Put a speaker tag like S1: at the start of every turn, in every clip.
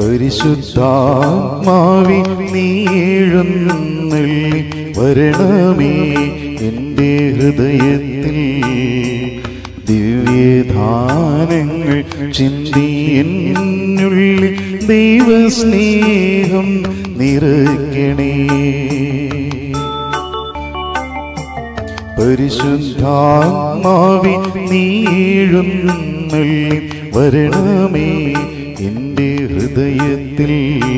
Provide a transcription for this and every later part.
S1: പരിശുദ്ധാത്മാവി നീഴുന്നള്ളി വരണമേ എൻ്റെ ഹൃദയത്തിൽ ദിവ്യദാനങ്ങൾ ചിന്തി എന്നുള്ളിൽ ദൈവസ്നേഹം നിറയ്ക്കണേ പരിശുദ്ധാത്മാവി നീഴുന്നള്ളി വരണമേ എൻ്റെ ഹൃദയത്തിൽ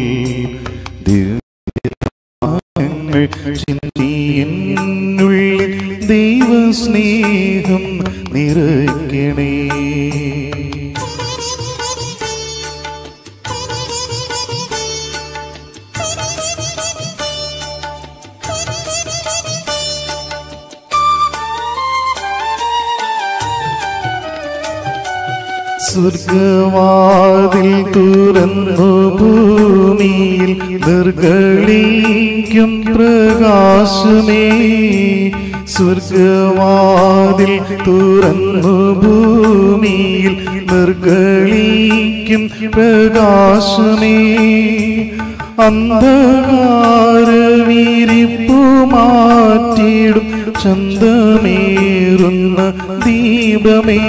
S1: ദിവ്യങ്ങൾ ചിന്തി എന്നുള്ളിൽ ദൈവസ്നേഹം നിറയ്ക്കണേ സ്വർഗവാതിൽ തുറന്നു ഭൂമിയിൽ നിർഗളിക്കും പ്രകാശമേ സ്വർഗവാതിൽ തുറന്നു ഭൂമിയിൽ നിർഗളിക്കും പ്രകാശമേ അന്ധകാരവിരിപ്പു മാറ്റിയിടും ചന്തമേറുന്ന ദീപമേ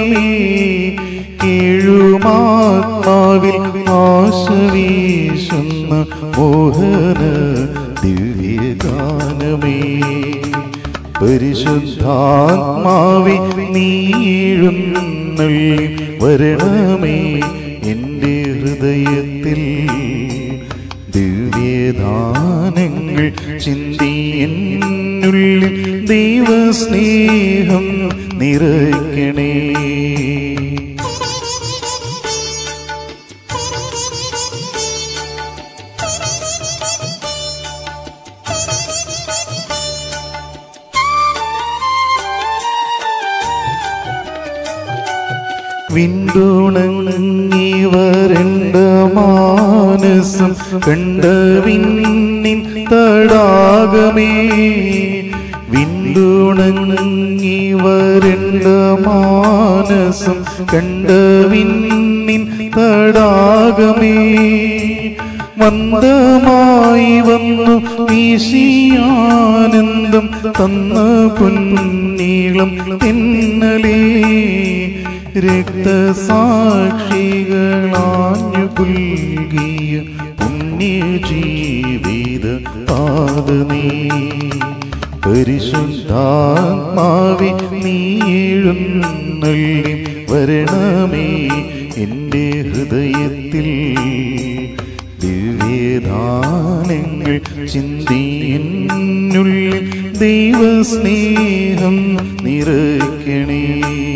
S1: കീഴുമാത്മാവിൽ ആശവീശുന്ന മോഹന ദിവ്യഗാനമേ പരിശുദ്ധാത്മാവി നീഴുന്നള്ളി വരണമേ എൻ്റെ ഹൃദയത്തിൽ ദിവ്യദാനങ്ങൾ ചിന്തി എന്നുള്ളിൽ ദൈവസ്നേഹം നിറയ്ക്കണേ വിണ്ടുണങ്ങി വരണ്ട മാനസം കണ്ട വിണ്ണിൻ തടാകമേ വിണ്ടുണങ്ങി വരണ്ട മാനസം കണ്ട വിണ്ണിൻ തടാകമേ മന്ദമായി വന്നു വീശിയാനന്ദം തന്ന പുന്നീളം തെന്നലേ രക്തസാക്ഷികളാഞ്ഞു പുൽകിയ പുണ്യജീവിത പാദനീ പരിശുദ്ധാത്മാവി നീഴുന്നള്ളി വരണമേ എൻ്റെ ഹൃദയത്തിൽ ദിവ്യദാനങ്ങൾ ചിന്തി എന്നുള്ളിൽ ദൈവസ്നേഹം നിറയ്ക്കണേ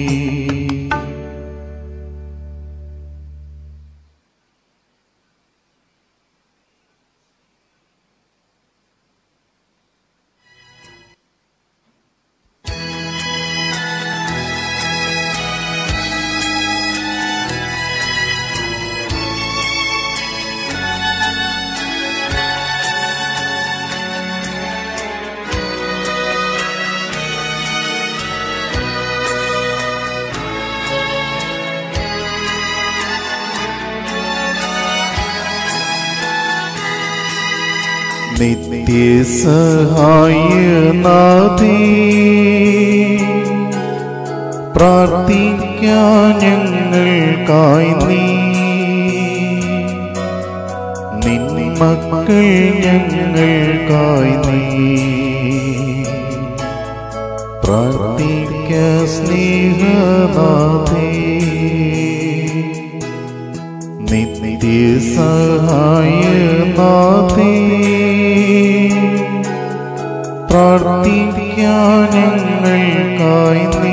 S1: നിത്യസഹായനാഥേ പ്രാർത്ഥിക്കാൻ ഞങ്ങൾക്കായി നീ നിന്മക്കൾ ഞങ്ങൾക്കായി നീ പ്രാർത്ഥിക്ക സ്നേഹനാഥേ നിത്യസഹായനാഥേ പ്രാർത്ഥിക്കാൻ ഞങ്ങൾക്കായി നീ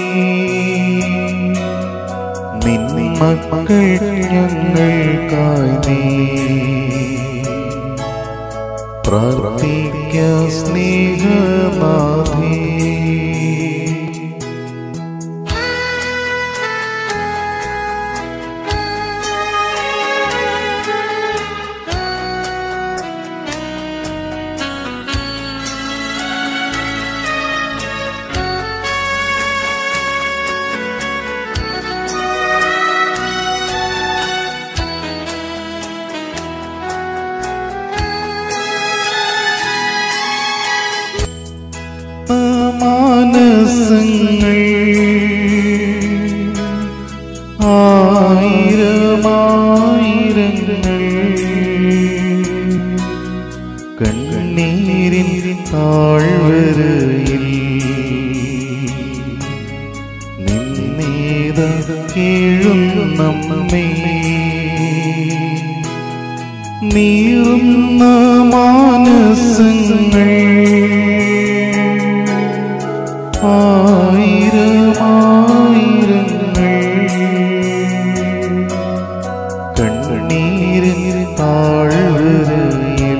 S1: നിന്മക്കൾ ഞങ്ങൾക്കായി നീ പ്രാർത്ഥിക്ക സ്നേഹനാഥേ മാനസങ്ങൾ ആയിരമായിരങ്ങൾ കണ്ണീരിൻ താഴ്വരയിൽ നിന്നേത കീഴും നമ്മേ നീറുന്ന മാനസങ്ങൾ ആയിരമായിരങ്ങൾ കണ്ണീരിൻ താഴ്വരയിൽ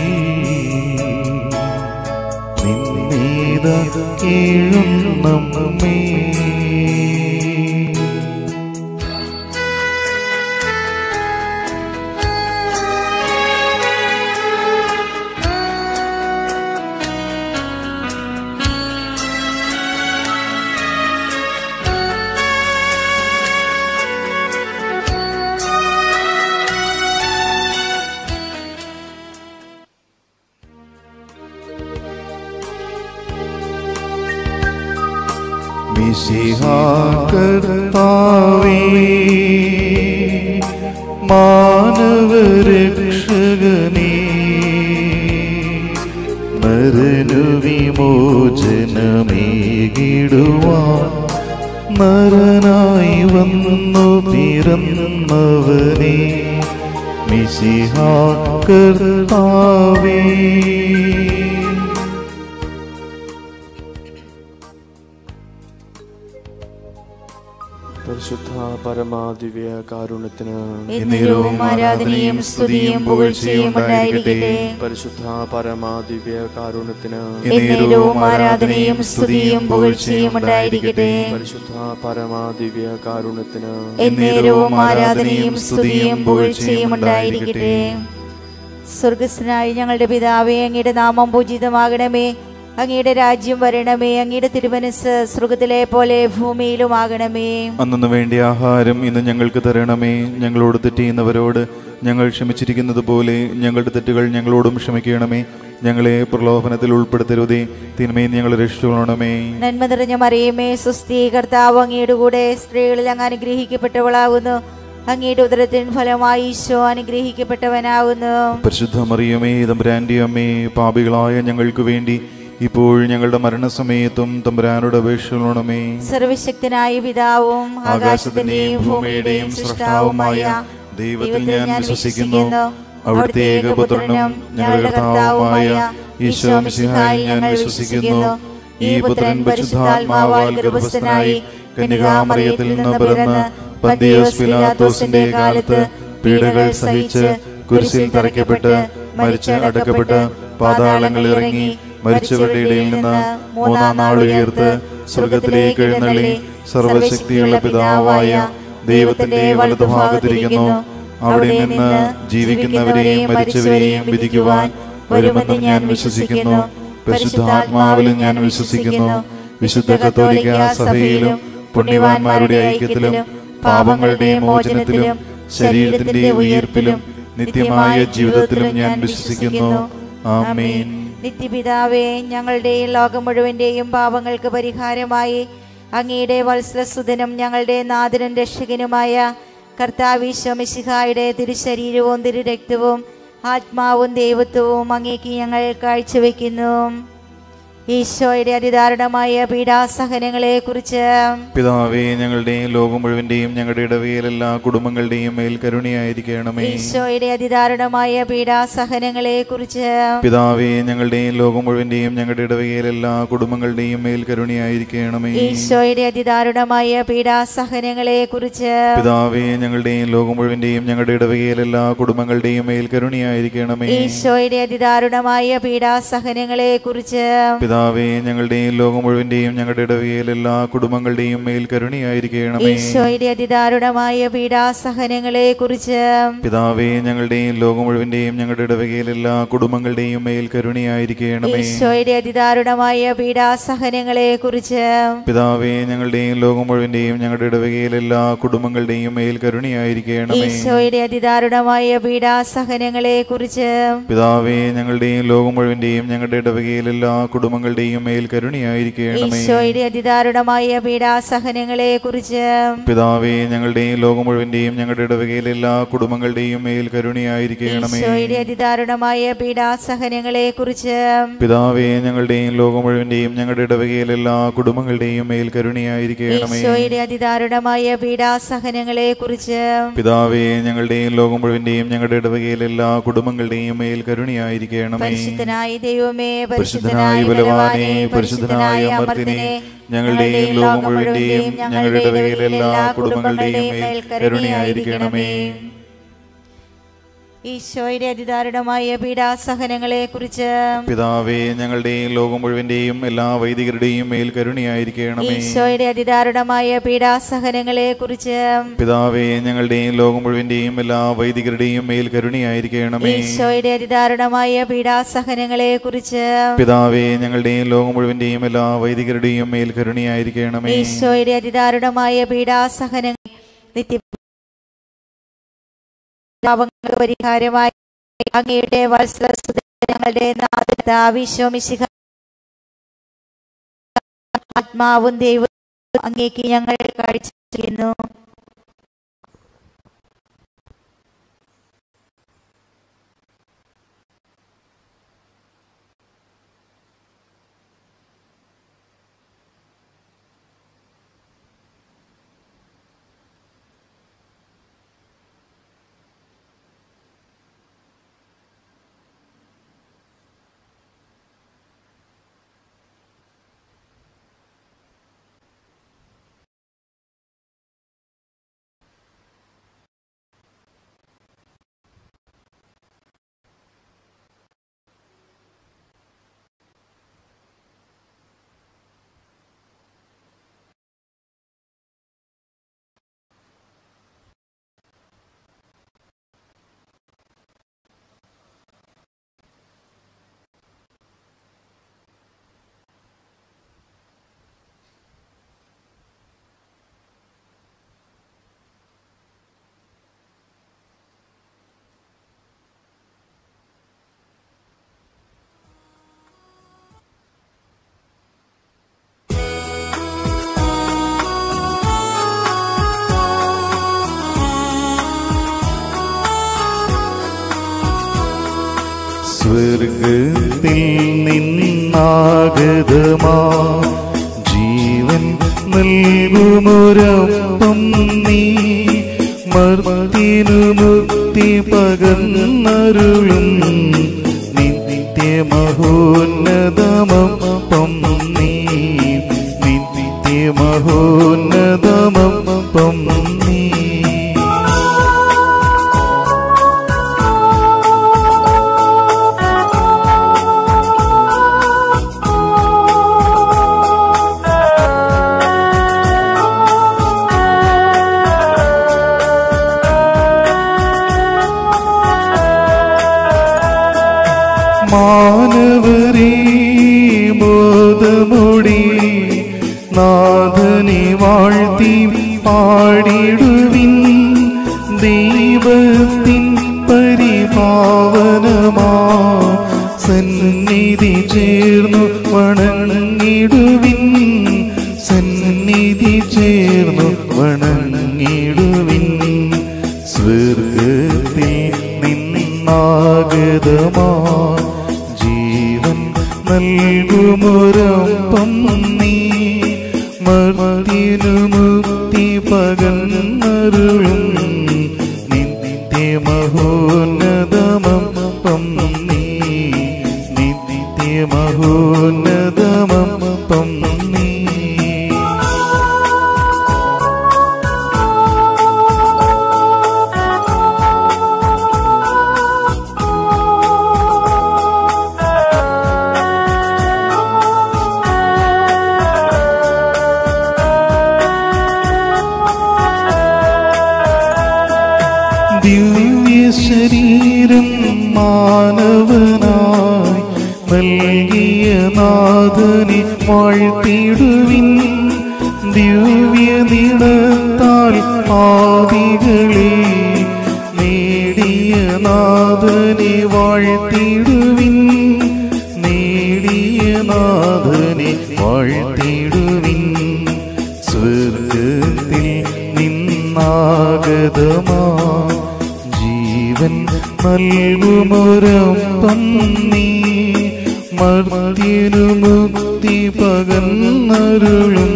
S1: നിന്നേത കീഴും നമ്മേ മിശിഹാകർത്താവേ മാനവരക്ഷകനേ നരനു വിമോചനമേകിടുവാൻ നരനായി വന്നു പിറന്നവനെ മിശിഹാകർത്താവേ
S2: പരിശുദ്ധ പരമാദിവ്യ കാരുണ്യത്തിന്
S3: എന്നേരവും ആരാധനയും സ്തുതിയും പുകഴ്ചയും ഉണ്ടായിരിക്കട്ടെ
S2: പരിശുദ്ധ പരമാദിവ്യ കാരുണ്യത്തിന്
S3: എന്നേരവും ആരാധനയും സ്തുതിയും പുകഴ്ചയും ഉണ്ടായിരിക്കട്ടെ
S2: പരിശുദ്ധ പരമാദിവ്യ കാരുണ്യത്തിന്
S3: എന്നേരവും ആരാധനയും സ്തുതിയും പുകഴ്ചയും ഉണ്ടായിരിക്കട്ടെ സ്വർഗസ്നായി ഞങ്ങളുടെ പിതാവേ അങ്ങയുടെ നാമം പൂജിതമാകണമേ അങ്ങയുടെ രാജ്യം വരണമേ അങ്ങയുടെ തിരുമനസ് സ്വർഗത്തിലെ പോലെ ഭൂമിയിലുമാകണമേ
S1: അന്നു വേണ്ടിയ ആഹാരം ഇന്ന് ഞങ്ങൾക്ക് തരണമേ ഞങ്ങളോട് തെറ്റിയുന്നവരോട് ഞങ്ങൾ ക്ഷമിച്ചിരിക്കുന്നത് പോലെ ഞങ്ങളുടെ തെറ്റുകൾ ഞങ്ങളോടും ക്ഷമിക്കണമേ ഞങ്ങളെ പ്രലോഭനത്തിൽ ഉൾപ്പെടുത്തരുതേ തിന്മയും ഞങ്ങൾ രക്ഷിച്ചുകൊള്ളണമേ
S3: നന്മ നിറഞ്ഞ മറിയമേ സുസ്ഥി കർത്താവ് അങ്ങയുടെ കൂടെ സ്ത്രീകളിൽ അങ്ങ് അനുഗ്രഹിക്കപ്പെട്ടവളാകുന്നു അങ്ങയുടെ ഉദരത്തിൻ ഫലമായി ഈശോ അനുഗ്രഹിക്കപ്പെട്ടവനാകുന്നു
S1: പരിശുദ്ധ മറിയമേ തമ്പുരാൻ്റെ അമ്മേ പാപികളായ ഞങ്ങൾക്ക് വേണ്ടി ഇപ്പോൾ ഞങ്ങളുടെ മരണസമയത്തും തമ്പുരാനോട് അപേക്ഷകളണമേ
S3: സർവശക്തനായ പിതാവും ആകാശത്തിന്റെയും ഭൂമിയുടെയും സൃഷ്ടാവുമായ
S1: ദൈവത്തിൽ ഞാൻ വിശ്വസിക്കുന്നു അവിടുത്തെ ഏകപുത്രനും ഞങ്ങളുടെ കർത്താവുമായ ഈശോ മിശിഹായിൽ ഞാൻ വിശ്വസിക്കുന്നു ഈ പുത്രൻ പരിശുദ്ധാത്മാവാൽ ഗർഭസ്ഥനായി കന്യകാമറിയത്തിൽ നിന്ന് പിറന്ന് പന്തിയോസ് പിലാത്തോസിന്റെ കാലത്ത് പീഡകൾ സഹിച്ച് കുരിശിൽ തറയ്ക്കപ്പെട്ട് മരിച്ച് അടക്കപ്പെട്ട് പാതാളങ്ങളിൽ ഇറങ്ങി മരിച്ചവരുടെ ഇടയിൽ നിന്ന് മൂന്നാം നാൾ ഉയർത്ത് സ്വർഗത്തിലേക്ക് എഴുന്നള്ളി സർവശക്തിയുള്ള പിതാവായ ദൈവത്തിന്റെ വലതുഭാഗത്തിരിക്കുന്നു അവിടെ നിന്ന് ജീവിക്കുന്നവരെയും മരിച്ചവരെയും വിധിക്കുവാൻ വരുമെന്ന് ഞാൻ വിശ്വസിക്കുന്നു പരിശുദ്ധാത്മാവിലും ഞാൻ വിശ്വസിക്കുന്നു വിശുദ്ധ കത്തോലിക്ക സഭയിലും പുണ്യവാന്മാരുടെ ഐക്യത്തിലും പാപങ്ങളുടെ മോചനത്തിലും ശരീരത്തിന്റെ ഉയർപ്പിലും നിത്യമായ ജീവിതത്തിലും ഞാൻ വിശ്വസിക്കുന്നു ആമേൻ
S3: നിത്യപിതാവേ ഞങ്ങളുടെയും ലോകം മുഴുവന്റെയും പാപങ്ങൾക്ക് പരിഹാരമായി അങ്ങയുടെ വത്സരസുതനും ഞങ്ങളുടെ നാഥനും രക്ഷകനുമായ കർത്താവിശ്വമിശിഹായുടെ തിരുശരീരവും തിരുരക്തവും ആത്മാവും ദൈവത്വവും അങ്ങേക്ക് ഞങ്ങൾ കാഴ്ചവെക്കുന്നു ഈശോയുടെ അതിദാരുണമായ പീഡാസഹനങ്ങളെ കുറിച്ച്
S1: പിതാവേ ഞങ്ങളുടെയും ലോകം മുഴുവന്റെയും ഞങ്ങളുടെ ഇടവയിൽ എല്ലാ കുടുംബങ്ങളുടെയും മേൽ കരുണയായിരിക്കണമേ
S3: ഈശോയുടെ അതിദാരുണമായ പീഡാസഹനങ്ങളെ കുറിച്ച്
S1: പിതാവേ ഞങ്ങളുടെയും ലോകം മുഴുവന്റെയും ഞങ്ങളുടെ ഇടവയിൽ എല്ലാ കുടുംബങ്ങളുടെയും മേൽ കരുണയായിരിക്കണമേ
S3: ഈശോയുടെ അതിദാരുണമായ പീഡാസഹനങ്ങളെ കുറിച്ച്
S1: പിതാവേ ഞങ്ങളുടെയും ലോകം മുഴുവന്റെയും ഞങ്ങളുടെ ഇടവകയിൽ എല്ലാ കുടുംബങ്ങളുടെയും മേൽ കരുണയായിരിക്കണമേ
S3: ഈശോയുടെ അതിദാരുണമായ പീഡാസഹനങ്ങളെ കുറിച്ച്
S1: പിതാവേ ഞങ്ങളുടെയും ലോകം മുഴുവന്റെയും ഞങ്ങളുടെ ഇടവകയിൽ എല്ലാ കുടുംബങ്ങളുടെയും മേൽ കരുണയായിരിക്കണമേ
S3: ഈശോയുടെ അതിദാരുണമായ പീഡാസഹനങ്ങളെ കുറിച്ച്
S1: പിതാവേ ഞങ്ങളുടെയും ലോകം മുഴുവന്റെയും ഞങ്ങളുടെ ഇടവകയിൽ എല്ലാ കുടുംബങ്ങളുടെയും മേൽ കരുണയായിരിക്കണമേ
S3: ഈശോയുടെ അതിദാരുണമായ പീഡാസഹനങ്ങളെ കുറിച്ച്
S1: പിതാവേ ഞങ്ങളുടെയും ലോകം മുഴുവന്റെയും ഞങ്ങളുടെ ഇടവകയിൽ എല്ലാ കുടുംബങ്ങളുടെയും മേൽ കരുണയായിരിക്കണമേ
S3: ഈശോയുടെ അതിദാരുണമായ പീഡാസഹനങ്ങളെ കുറിച്ച്
S1: പിതാവേ ഞങ്ങളുടെയും ലോകം മുഴുവന്റെയും ഞങ്ങളുടെ ഇടവകയിൽ എല്ലാ കുടുംബങ്ങളുടെയും കുടുംബങ്ങളുടെയും മേൽ കരുണയായിരിക്കണമേ
S3: ഈശോയുടെ അതിദാരുണമായ പീഡാസഹനങ്ങളെ കുറിച്ച്
S1: പിതാവേ ഞങ്ങളുടെയും ലോകം മുഴുവന്റെയും ഞങ്ങളുടെ ഇടവകയിലെ എല്ലാ കുടുംബങ്ങളുടെയും മേൽ കരുണയായിരിക്കണമേ
S3: ഈശോയുടെ അതിദാരുണമായ പീഡാസഹനങ്ങളെ കുറിച്ച്
S1: പിതാവേ ഞങ്ങളുടെയും ലോകം മുഴുവന്റെയും ഞങ്ങളുടെ ഇടവകയിലെ എല്ലാ കുടുംബങ്ങളുടെയും മേൽ കരുണയായിരിക്കണമേ
S3: ഈശോയുടെ അതിദാരുണമായ പീഡാസഹനങ്ങളെ കുറിച്ച്
S1: പിതാവേ ഞങ്ങളുടെയും ലോകം മുഴുവന്റെയും ഞങ്ങളുടെ ഇടവകയിലെ എല്ലാ കുടുംബങ്ങളുടെയും മേൽ കരുണയായിരിക്കണമേ
S3: പരിശുദ്ധനായ ദൈവമേ
S1: പരിശുദ്ധനായ ബലവാനെ പരിശുദ്ധനായ അമർത്തിനെ ഞങ്ങളുടെയും ലോകം മുഴുവന്റെയും ഞങ്ങളുടെ ഇടവകയിലെ എല്ലാ കുടുംബങ്ങളുടെയും മേൽ കരുണയായിരിക്കണമേ
S3: ഈശോയുടെ അതിദാരുണമായ പീഡാസഹനങ്ങളെ കുറിച്ച്
S1: പിതാവേ ഞങ്ങളുടെയും ലോകം മുഴുവന്റെയും എല്ലാ വൈദികരുടെയും മേൽ കരുണയായിരിക്കണമേ
S3: ഈശോയുടെ അതിദാരുണമായ പീഡാസഹനങ്ങളെ കുറിച്ച്
S1: പിതാവേ ഞങ്ങളുടെയും ലോകം മുഴുവന്റെയും എല്ലാ വൈദികരുടെയും മേൽ കരുണയായിരിക്കണമേ
S3: ഈശോയുടെ അതിദാരുണമായ പീഡാസഹനങ്ങളെ കുറിച്ച്
S1: പിതാവേ ഞങ്ങളുടെയും ലോകം മുഴുവന്റെയും എല്ലാ വൈദികരുടെയും മേൽ കരുണയായിരിക്കണമേ
S3: ഈശോയുടെ അതിദാരുണമായ പീഡാസഹനങ്ങൾ നിത്യ പാപങ്ങൾക്ക് പരിഹാരമായി അങ്ങയുടെ വത്സല ഞങ്ങളുടെ നാവിശ്വമിശിഖ ആത്മാവും ദൈവം അങ്ങേക്ക് ഞങ്ങൾ കാഴ്ചവെക്കുന്നു
S1: സ്വർഗത്തിൽ നിന്നാഗതമാ ജീവൻ നൽകുമൊരപ്പം നീ മർത്തിനു മുക്തി പകർന്നരുളും നിത്യമഹോന്നതമപ്പം നീ നിത്യമഹോന്നതമപ്പം നീ മാനവരേ ബോധമൊടി നാഥനെ വാഴ്ത്തി പാടിടുവിൻ ദൈവത്തിൻ പരിപാവനമാ സന്നിധി ചേർന്നു വണങ്ങിടുവിൻ സന്നിധി ചേർന്നു വണങ്ങിടുവിൻ സ്വർഗത്തിൽ നിന്നാഗതമാ ജീവൻ നൽകുമൊരപ്പം നീ മർത്തിനു മുക്തി പകർന്നരുളും നിത്യമഹോന്നതമപ്പം നീ നിത്യമഹോന്നതമപ്പം നീ ദിവ്യ ശരീരം മാനവനായി നൽകിയ നാഥനെ വാഴ്ത്തിടുവിൻ ദിവ്യ നിടത്താൽ ആദികളെ നേടിയ നാഥനെ വാഴ്ത്തിടുവിൻ നേടിയ പ്രിയനാഥനെ വാഴ്ത്തിടുവിൻ സ്വർഗത്തിൽ നിന്നാഗതമാ ജീവൻ നൽകുമൊരപ്പം നീ മർത്യനു മുക്തി പകർന്നരുളും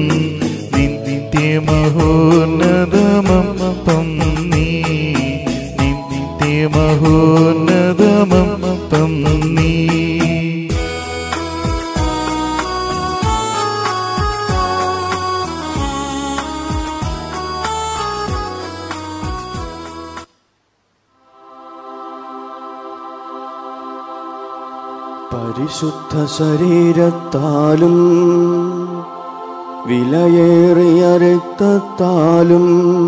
S1: നിത്യമഹോന്നതമപ്പം നീ നിത്യമഹോന്നതമപ്പം നീ
S2: പരിശുദ്ധ ശരീരത്താലും വിലയേറിയ രക്തത്താലും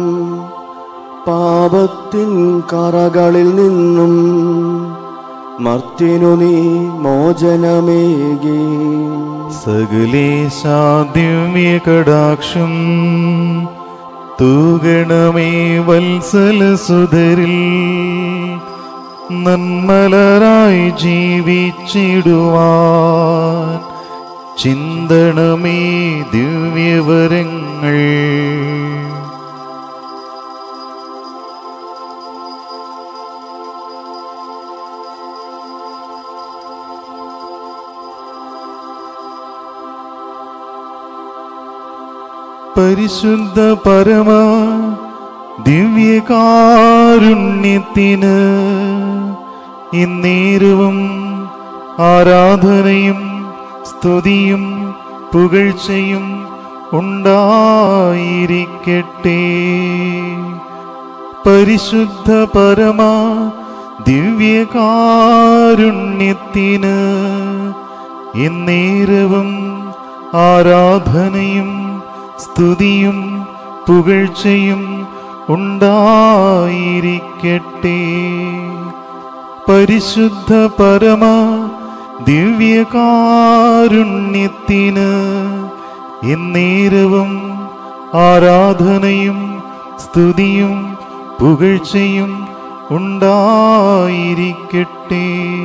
S2: പാപത്തിൻ കറകളിൽ നിന്നും മർത്തിനു നീ മോചനമേകി
S1: സകലേശാദ്യമേ കടാക്ഷം തൂകണമേ വത്സല സുതരിൽ നന്മലരായി ജീവിച്ചിടുവാൻ ചിന്തണമേ ദിവ്യവരങ്ങൾ പരിശുദ്ധ പരമ ദിവ്യകാരുണ്യത്തിന് ഇന്നേരവും ആരാധനയും സ്തുതിയും പുകഴ്ചയും ഉണ്ടായിരിക്കട്ടെ പരിശുദ്ധ പരമ ദിവ്യകാരുണ്യത്തിന് എന്നേരവും ആരാധനയും സ്തുതിയും പുകഴ്ചയും ഉണ്ടായിരിക്കട്ടെ പരിശുദ്ധ പരമ ദിവ്യകാരുണ്യത്തിന് എന്നേരവും ആരാധനയും സ്തുതിയും പുകഴ്ചയും ഉണ്ടായിരിക്കട്ടെ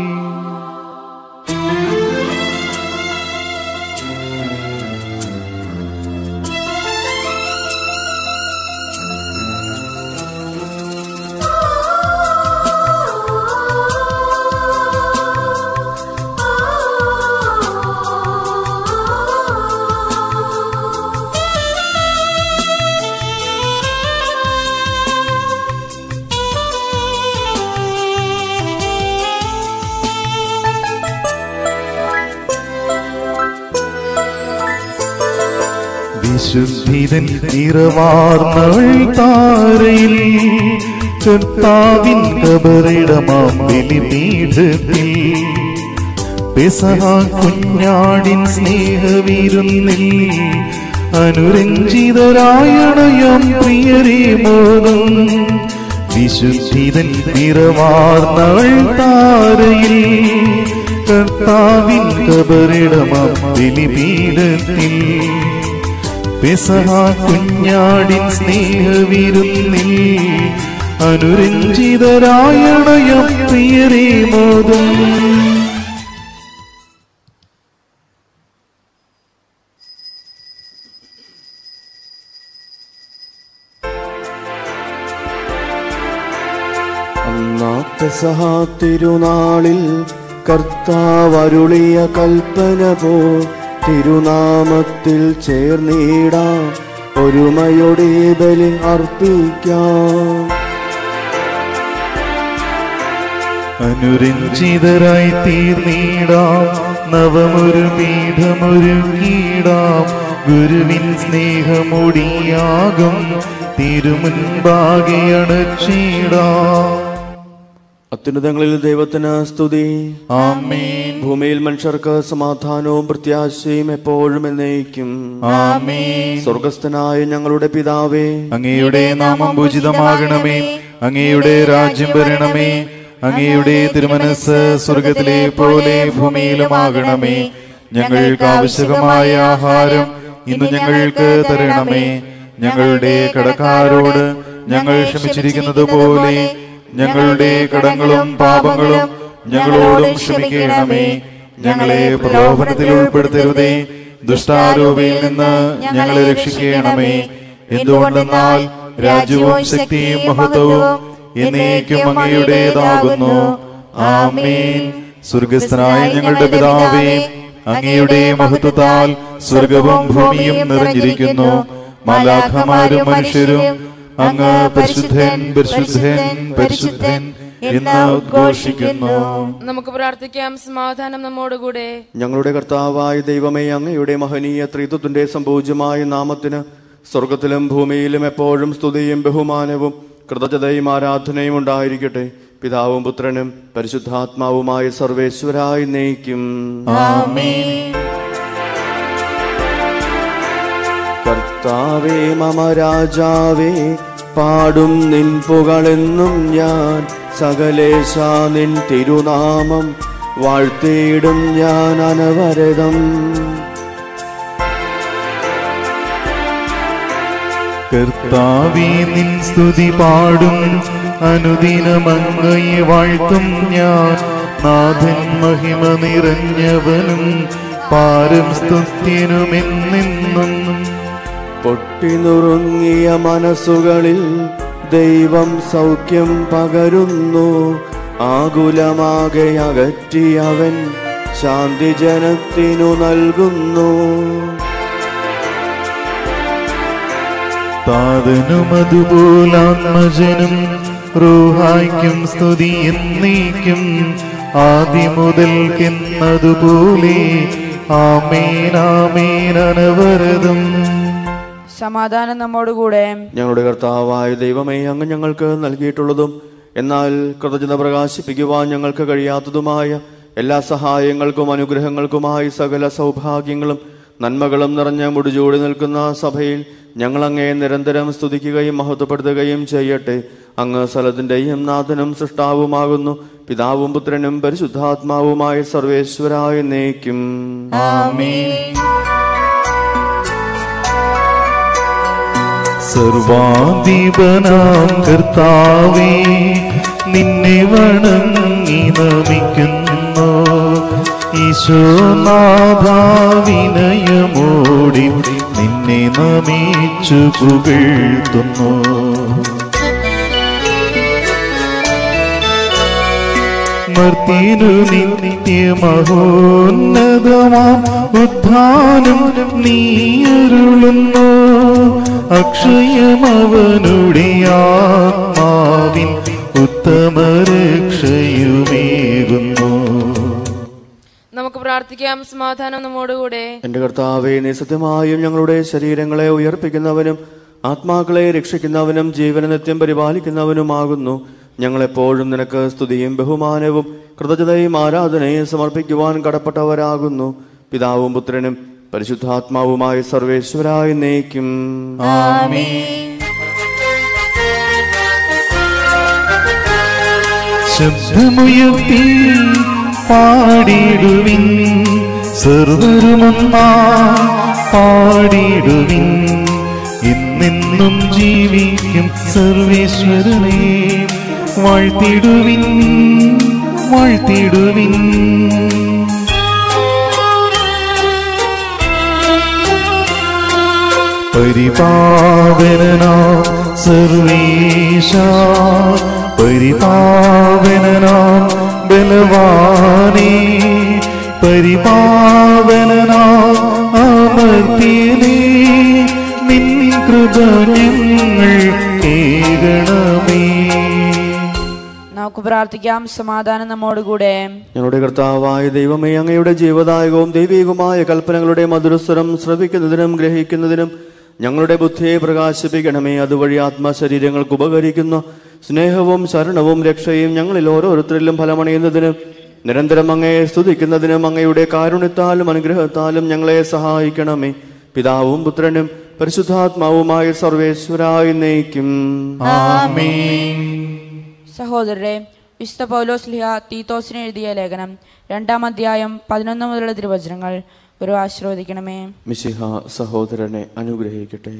S1: വിശുദ്ധിതൻ നിറവാർന്നവൾ താരയിൽ കർത്താവിൻ കബറിടമാം ബലിപീഠത്തിൽ പെസഹ കുഞ്ഞാടിൻ സ്നേഹവിരുന്നിൽ അനുരഞ്ജിതരായണയം പ്രിയരെ മോദം വിശുദ്ധിതൻ നിറവാർന്നവൾ താരയിൽ കർത്താവിൻ കബറിടമാം ബലിപീഠത്തിൽ പെസഹ കുഞ്ഞാടിൻ സ്നേഹവിരുന്നിൽ അനുരഞ്ജിതരായണയം പ്രിയരെ മോദം
S2: അന്നാത്തെ സഹാ തിരുനാളിൽ കർത്താവരുളിയ കൽപ്പന പോ തിരുനാമത്തിൽ ചേർന്നിടാം ഒരുമയുടെ ബലി അർപ്പിക്കാം
S1: അനുരഞ്ജിതരായി തീർന്നിടാം നവമൊരു പീഠമൊരുക്കിടാം ഗുരുവിൻ സ്നേഹമൊടിയാകും തിരുമുൻപാകെ അണച്ചിടാം
S2: അത്യുന്നതങ്ങളിൽ ദൈവത്തിന് സ്തുതി
S1: ആമേൻ
S2: ഭൂമിയിൽ മനുഷ്യർക്ക് സമാധാനവും പ്രത്യാശയും എപ്പോഴും എന്നേക്കും
S1: ആമേൻ
S2: സ്വർഗസ്ഥനായ ഞങ്ങളുടെ പിതാവേ
S1: അങ്ങയുടെ നാമം പൂജിതമാകണമേ അങ്ങയുടെ രാജ്യം വരണമേ അങ്ങയുടെ തിരുമനസ് സ്വർഗത്തിലെ പോലെ ഭൂമിയിലുമാകണമേ ഞങ്ങൾക്ക് ആവശ്യകമായ ആഹാരം ഇന്ന് ഞങ്ങൾക്ക് തരണമേ ഞങ്ങളുടെ കടക്കാരോട് ഞങ്ങൾ ക്ഷമിച്ചിരിക്കുന്നത് പോലെ ഞങ്ങളുടെ കടങ്ങളും പാപങ്ങളും ഞങ്ങളോടും ക്ഷമിക്കണമേ ഞങ്ങളെ പ്രലോഭനത്തിൽ ഉൾപ്പെടുത്തരുതേ ദുഷ്ടാരൂപയിൽ നിന്ന് ഞങ്ങളെ രക്ഷിക്കണമേ എന്തുകൊണ്ടെന്നാൽ രാജ്യവും ശക്തിയും മഹത്വവും എന്നേക്കും അങ്ങയുടേതാകുന്നു ആമേൻ സ്വർഗസ്ഥനായ ഞങ്ങളുടെ പിതാവേ അങ്ങയുടെ മഹത്വത്താൽ സ്വർഗവും ഭൂമിയും നിറഞ്ഞിരിക്കുന്നു മാലാഖമാരും മനുഷ്യരും അങ്ങ് പരിശുദ്ധൻ പരിശുദ്ധൻ പരിശുദ്ധൻ എന്ന് ഉദ്ഘോഷിക്കുന്നു
S4: നമുക്ക് പ്രാർത്ഥിക്കാം സമാധാനം നമ്മോടുകൂടെ
S2: ഞങ്ങളുടെ കർത്താവായ ദൈവമേ അങ്ങയുടെ മഹനീയ ത്രിത്വത്തിന്റെ സംപൂജ്യമായ നാമത്തിന് സ്വർഗത്തിലും ഭൂമിയിലും എപ്പോഴും സ്തുതിയും ബഹുമാനവും കൃതജ്ഞതയും ആരാധനയും ഉണ്ടായിരിക്കട്ടെ പിതാവും പുത്രനും പരിശുദ്ധാത്മാവുമായ സർവേശ്വരായി നയിക്കും കർത്താവേ മമ രാജാവേ പാടും നിൻ പുകളെന്നും ഞാൻ സകലേശ നിൻ തിരുനാമം വാഴ്ത്തിയിടും ഞാൻ അനവരതം
S1: കർത്താവേ നിൻ സ്തുതി പാടും അനുദിനമങ്ങയെ വാഴ്ത്തും ഞാൻ നാഥൻ മഹിമ നിറഞ്ഞവനും പാരം സ്തുത്യനുമെന്നെന്നും
S2: പൊട്ടിനുറുങ്ങിയ മനസ്സുകളിൽ ദൈവം സൗഖ്യം പകരുന്നു ആകുലമാകെ അകറ്റിയവൻ ശാന്തി ജനത്തിനു നൽകുന്നു
S1: താതനും അതുപോലാത്മജനും റൂഹായ്ക്കും സ്തുതി എന്നേക്കും ആദ്യം മുതൽക്കെന്നതുപോലെ ആമേൻ ആമേൻ അനവരതും
S5: സമാധാനം നമ്മോടുകൂടെ
S2: ഞങ്ങളുടെ കർത്താവായ ദൈവമേ അങ്ങ് ഞങ്ങൾക്ക് നൽകിയിട്ടുള്ളതും എന്നാൽ കൃതജ്ഞത പ്രകാശിപ്പിക്കുവാൻ ഞങ്ങൾക്ക് കഴിയാത്തതുമായ എല്ലാ സഹായങ്ങൾക്കും അനുഗ്രഹങ്ങൾക്കുമായി സകല സൗഭാഗ്യങ്ങളും നന്മകളും നിറഞ്ഞ മുടിചൂടി നിൽക്കുന്ന സഭയിൽ ഞങ്ങൾ അങ്ങേ നിരന്തരം സ്തുതിക്കുകയും മഹത്വപ്പെടുത്തുകയും ചെയ്യട്ടെ അങ്ങ് സ്ഥലത്തിന്റെയും നാഥനും സൃഷ്ടാവുമാകുന്നു പിതാവും പുത്രനും പരിശുദ്ധാത്മാവുമായ സർവേശ്വരായ നയിക്കും
S1: സർവാധിപനാം കർത്താവേ നിന്നെ വണങ്ങി നമിക്കുന്നു ഈശോനാഥാവിനയമോടി നിന്നെ നമിച്ചു പുകഴ്ത്തുന്നു മർത്തിനു നിത്യമഹോന്നതമാം ഉദ്ധാനം നീയരുളുന്നു അക്ഷയമവനുടെ ആത്മാവിൻ ഉത്തമ രക്ഷയുമേകുന്നു
S4: നമുക്ക് പ്രാർത്ഥിക്കാം സമാധാനം നമ്മോടുകൂടെ
S2: എന്റെ കർത്താവെ നീ സത്യമായും ഞങ്ങളുടെ ശരീരങ്ങളെ ഉയർപ്പിക്കുന്നവനും ആത്മാക്കളെ രക്ഷിക്കുന്നവനും ജീവന നിത്യം പരിപാലിക്കുന്നവനുമാകുന്നു ഞങ്ങളെപ്പോഴും നിനക്ക് സ്തുതിയും ബഹുമാനവും കൃതജ്ഞതയും ആരാധനയും സമർപ്പിക്കുവാൻ കടപ്പെട്ടവരാകുന്നു പിതാവും പുത്രനും പരിശുദ്ധാത്മാവുമായ സർവേശ്വരായി നയിക്കും
S1: ശബ്ദമുയർത്തി പാടിടുവിൻ സർവരുമൊന്നാ പാടിടുവിൻ എന്നെന്നും ജീവിക്കും സർവേശ്വരനെ വാഴ്ത്തിടുവിൻ വാഴ്ത്തിടുവിൻ പരിപാവനനാ സർവേശ പരിപാവനനാ ബലവാനേ പരിപാവനനാ അമർത്തിയനേ നിൻ കൃപ ഞങ്ങൾ കേകണമേ
S5: നമുക്ക് പ്രാർത്ഥിക്കാം സമാധാനം നമ്മോടുകൂടെ
S2: ഞങ്ങളുടെ കർത്താവായ ദൈവമേ അങ്ങയുടെ ജീവദായകവും ദൈവികവുമായ കൽപ്പനകളുടെ മധുരസ്വരം ശ്രവിക്കുന്നതിനും ഗ്രഹിക്കുന്നതിനും ഞങ്ങളുടെ ബുദ്ധിയെ പ്രകാശിപ്പിക്കണമേ അതുവഴി ആത്മശരീരങ്ങൾക്ക് ഉപകരിക്കുന്ന സ്നേഹവും ശരണവും രക്ഷയും ഞങ്ങളിൽ ഓരോരുത്തരിലും ഫലമണിയുന്നതിനും നിരന്തരം അങ്ങയെ സ്തുതിക്കുന്നതിനും അങ്ങയുടെ കാരുണ്യത്താലും അനുഗ്രഹത്താലും ഞങ്ങളെ സഹായിക്കണമേ പിതാവും പുത്രനും പരിശുദ്ധാത്മാവുമായ സർവേശ്വരായി നയിക്കും
S5: സഹോദരരെ വിശുദ്ധ പൗലോസ് ലിഹ തീത്തോസിന് എഴുതിയ ലേഖനം രണ്ടാം അധ്യായം പതിനൊന്ന് മുതലുള്ള തിരുവചനങ്ങൾ ഒരു ആശ്രവദിക്കണമേ
S2: മിശിഹ സഹോദരനെ അനുഗ്രഹിക്കട്ടെ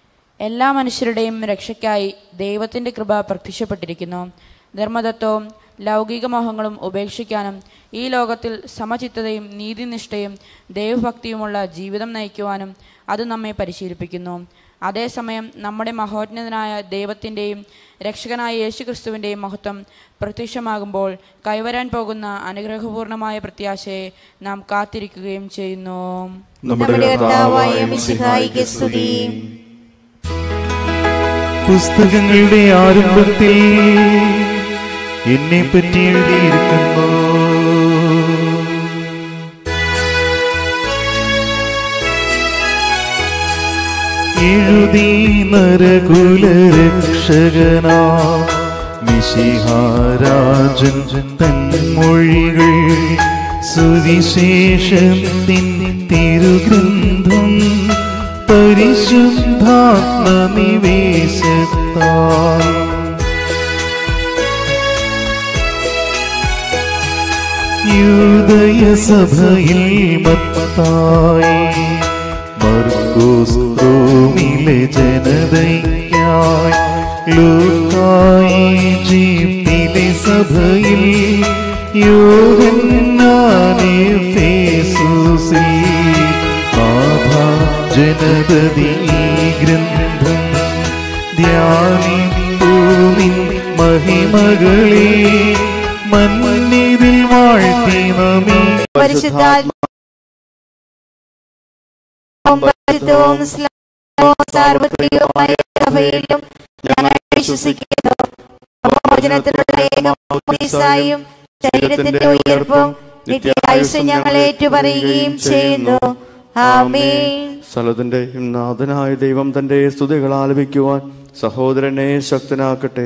S5: എല്ലാ മനുഷ്യരുടെയും രക്ഷയ്ക്കായി ദൈവത്തിന്റെ കൃപ പ്രത്യക്ഷപ്പെട്ടിരിക്കുന്നു ധർമ്മതത്വവും ലൗകിക മോഹങ്ങളും ഉപേക്ഷിക്കാനും ഈ ലോകത്തിൽ സമചിത്തതയും നീതിനിഷ്ഠയും ദൈവഭക്തിയുമുള്ള ജീവിതം നയിക്കുവാനും അത് നമ്മെ പരിശീലിപ്പിക്കുന്നു അതേസമയം നമ്മുടെ മഹോന്നതനായ ദൈവത്തിൻ്റെയും രക്ഷകനായ യേശുക്രിസ്തുവിൻ്റെയും മഹത്വം പ്രത്യക്ഷമാകുമ്പോൾ കൈവരാൻ പോകുന്ന അനുഗ്രഹപൂർണമായ പ്രത്യാശയെ നാം കാത്തിരിക്കുകയും ചെയ്യുന്നു
S3: നമ്മുടെ കർത്താവായ മിശിഹായിക്ക് സ്തുതി
S1: പുസ്തകങ്ങളുടെ ആരംഭത്തിൽ എന്നെ പറ്റി എഴുതിയിരിക്കുന്നു എഴുതി നരകുലരക്ഷകനാ മിശിഹാരാജൻ തൻ മൊഴികൾ സുവിശേഷത്തിൻ തിരുഗ്രന്ഥം പരിശുദ്ധാത്മ നിവേശത്താൽ യൂദയസഭയിൽ മത്തായി മർക്കോസ് റോമിലെ ജനതയ്ക്കായി ലൂക്കായി ജീപ്പിലെ സഭയിൽ യോഹന്നാനെ ഫേസൂസിൽ ആഭാ ജനപതി ഈ ഗ്രന്ഥം ധ്യാനിപ്പൂമിൻ മഹിമകളെ മന്നിതിൽ വാഴ്ത്തി നമീ
S3: പരിശുദ്ധാത്മാവും പരിശുദ്ധവും സ്ലാവും സാർവത്രികവുമായ സഭയിലും ഞങ്ങൾ വിശ്വസിക്കുന്നു മോചനത്തിനുള്ള ഏകമായും ശരീരത്തിന്റെ ഉയർപ്പും നിത്യായുസ് ഞങ്ങൾ ഏറ്റുപറയുകയും ചെയ്യുന്നു ആമേൻ
S2: സ്ഥലത്തിന്റെയും നാഥനായ ദൈവം തന്റെ സ്തുതികൾ ആലപിക്കുവാൻ സഹോദരനെ ശക്തനാക്കട്ടെ